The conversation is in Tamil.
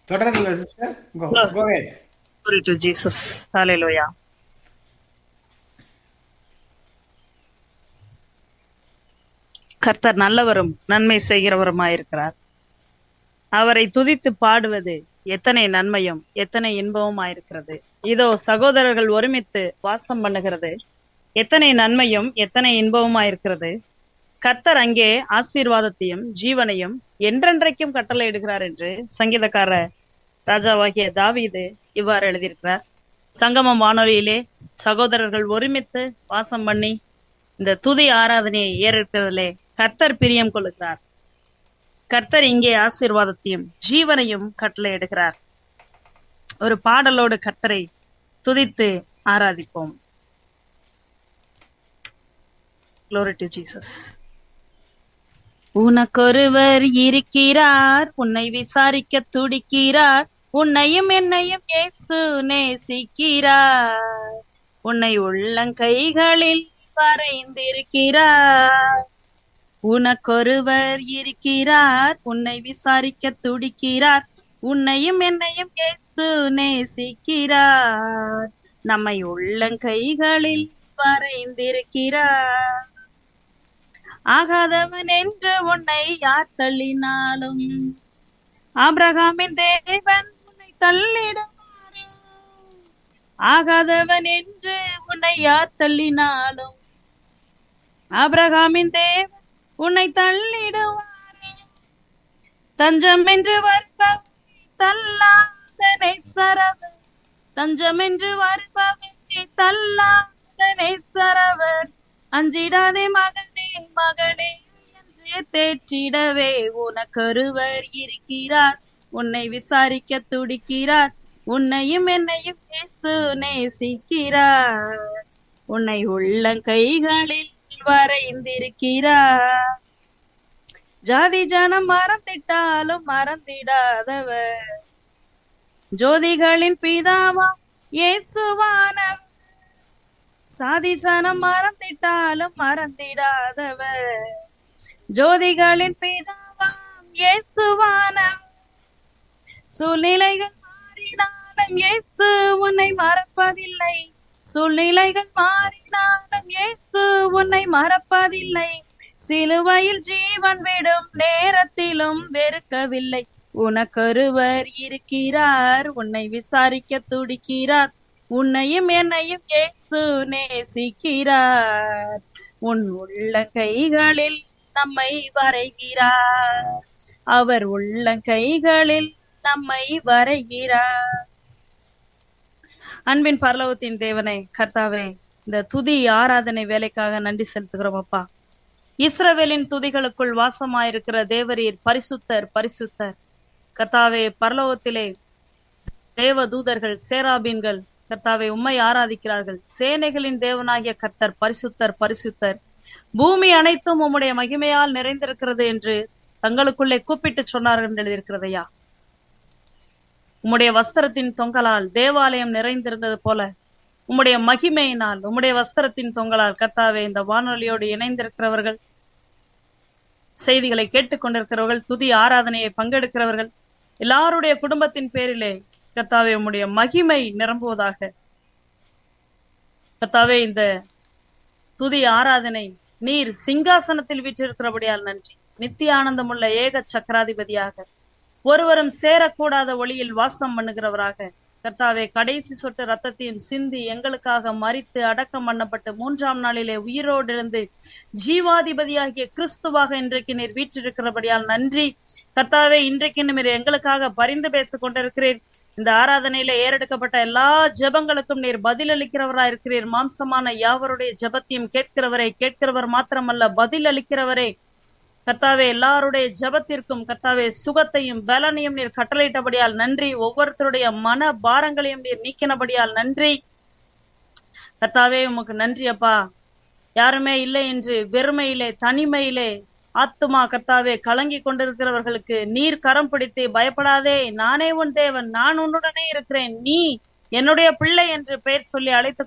தொடருங்க sister go go ahead. Glory to Jesus. Hallelujah. கர்த்தர் நல்லவரும் நன்மை செய்கிறவருமாயிருக்கிறார் அவரை துதித்து பாடுவது எத்தனை நன்மையும் எத்தனை இன்பமுமாயிருக்கிறது இதோ சகோதரர்கள் ஒருமித்து வாசம் பண்ணுகிறது எத்தனை நன்மையும் எத்தனை இன்பமுமாயிருக்கிறது கர்த்தர் அங்கே ஆசீர்வாதத்தையும் ஜீவனையும் என்றென்றைக்கும் கட்டளையிடுகிறார் என்று சங்கீதக்காரர் ராஜாவாகிய தாவீது இவ்வாறு எழுதியிருக்கிறார் சங்கமம் வானொலியிலே சகோதரர்கள் ஒருமித்து வாசம் பண்ணி இந்த துதி ஆராதனையை ஏறெடுக்கிறதிலே கர்த்தர் பிரியம் கொள்ளுகிறார் கர்த்தர் இங்கே ஆசீர்வாதத்தையும் ஜீவனையும் கட்டளையிடுகிறார் ஒரு பாடலோடு கர்த்தரை துதித்து ஆராதிப்போம் Glory to Jesus. உனக்கொருவர் இருக்கிறார் உன்னை விசாரிக்க துடிக்கிறார் உன்னையும் என்னையும் இயேசு நேசிக்கிறார் உன்னை உள்ளங்கைகளில் வரைந்திருக்கிறார் உனக்கொருவர் இருக்கிறார் உன்னை விசாரிக்க துடிக்கிறார் உன்னையும் என்னையும் இயேசு நேசிக்கிறார் நம்மை உள்ளங்கைகளில் வரைந்திருக்கிறார் ஆகாதவன் என்று உன்னை யார் தள்ளினாலும் ஆபிரகாமின் தேவன் உன்னை தள்ளிடுவாரோ ஆகாதவன் என்று உன்னை யார் தள்ளினாலும் ஆபிரகாமின் தேவன் உன்னை தள்ளிடுவாரோ தஞ்சம் என்று வருபவனை தள்ளாதனை சரவர் தஞ்சம் என்று வருபவனை தள்ளாதனை சரவர் அஞ்சிடாதே மகனே மகளே என்று தேற்றிடவே உனக்கொருவர் இருக்கிறார் உன்னை விசாரிக்க துடிக்கிறார் உன்னையும் என்னையும் இயேசு நேசிக்கிறார் உன்னை உள்ளங்கைகளில் வரைந்திருக்கிறார் ஜாதி ஜனம் மறந்திட்டாலும் மறந்திடாதவர் ஜோதிகளின் பிதாவா இயேசுவானவர் சாதி சனம் மறந்திட்டாலும் மறந்திடாதவர் ஜோதிகளின் பிதாவாம் இயேசுவானவர் சூழ்நிலைகள் மாறினாலும் இயேசு உன்னை மறப்பதில்லை சூழ்நிலைகள் மாறினாலும் இயேசு உன்னை மறப்பதில்லை சிலுவையில் ஜீவன் விடும் நேரத்திலும் வெறுக்கவில்லை உனக்கொருவர் இருக்கிறார் உன்னை விசாரிக்க துடிக்கிறார் உன்னையும் என்னையும் இயேசு நேசிக்கிறார் உன் உள்ள கைகளில் நம்மை வரைகிறார் அவர் உள்ள கைகளில் நம்மை வரைகிறார் அன்பின் பரலோகத்தின் தேவனே கர்த்தாவே இந்த துதி ஆராதனை வேலைக்காக நன்றி செலுத்துகிறோம் அப்பா இஸ்ரவேலின் துதிகளுக்குள் வாசமாயிருக்கிற தேவரீர் பரிசுத்தர் பரிசுத்தர் கர்த்தாவே பரலோகத்திலே தேவ தூதர்கள் சேராபீன்கள் கர்த்தாவை உம்மை ஆராதிக்கிறார்கள் சேனைகளின் தேவனாகிய கர்த்தர் பரிசுத்தர் பரிசுத்தர் பூமி அனைத்தும் உம்முடைய மகிமையால் நிறைந்திருக்கிறது என்று தங்களுக்குள்ளே கூப்பிட்டு சொன்னார்கள் என்று எழுதியிருக்கிறதையா உம்முடைய வஸ்திரத்தின் தொங்கலால் தேவாலயம் நிறைந்திருந்தது போல உம்முடைய மகிமையினால் உம்முடைய வஸ்திரத்தின் தொங்கலால் கர்த்தாவே இந்த வானொலியோடு இணைந்திருக்கிறவர்கள் செய்திகளை கேட்டுக்கொண்டிருக்கிறவர்கள் துதி ஆராதனையை பங்கெடுக்கிறவர்கள் எல்லாருடைய குடும்பத்தின் பேரிலே கர்த்தாவே உம்முடைய மகிமை நிரம்புவதாக கர்த்தாவே இந்த துதி ஆராதனை நீர் சிங்காசனத்தில் வீற்றிருக்கிறபடியால் நன்றி நித்திய ஆனந்தமுள்ள ஏக சக்கராதிபதியாக ஒருவரும் சேரக்கூடாத ஒளியில் வாசம் பண்ணுகிறவராக கர்த்தாவே கடைசி சொட்டு ரத்தத்தையும் சிந்தி எங்களுக்காக மறித்து அடக்கம் பண்ணப்பட்டு மூன்றாம் நாளிலே உயிரோடு இருந்து ஜீவாதிபதியாகிய கிறிஸ்துவாக இன்றைக்கு நீர் வீற்றிருக்கிறபடியால் நன்றி கர்த்தாவே இன்றைக்கு நீர் எங்களுக்காக பரிந்து பேசிக் கொண்டிருக்கிறீர் இந்த ஆராதனையில ஏறெடுக்கப்பட்ட எல்லா ஜெபங்களுக்கும் நீர் பதிலளிக்கிறவரா இருக்கிறீர் மாம்சமான யாவருடைய ஜெபத்தையும் கேட்கிறவரே கேட்கிறவர் மாத்திரமல்ல பதில் அளிக்கிறவரே கர்த்தாவே எல்லாருடைய ஜெபத்திற்கும் கர்த்தாவே சுகத்தையும் பலனையும் நீர் கட்டளையிட்டபடியால் நன்றி ஒவ்வொருத்தருடைய மன பாரங்களையும் நீர் நீக்கினபடியால் நன்றி கர்த்தாவே உமக்கு நன்றி அப்பா யாருமே இல்லை என்று வெறுமையிலே தனிமையிலே ஆத்துமா கர்த்தாவே கலங்கி கொண்டிருக்கிறவர்களுக்கு நீர் கரம் பிடித்து பயப்படாதே நானே உன் தேவன் நான் உன்னுடனே இருக்கிறேன் நீ என்னுடைய பிள்ளை என்று பெயர் சொல்லி அழைத்து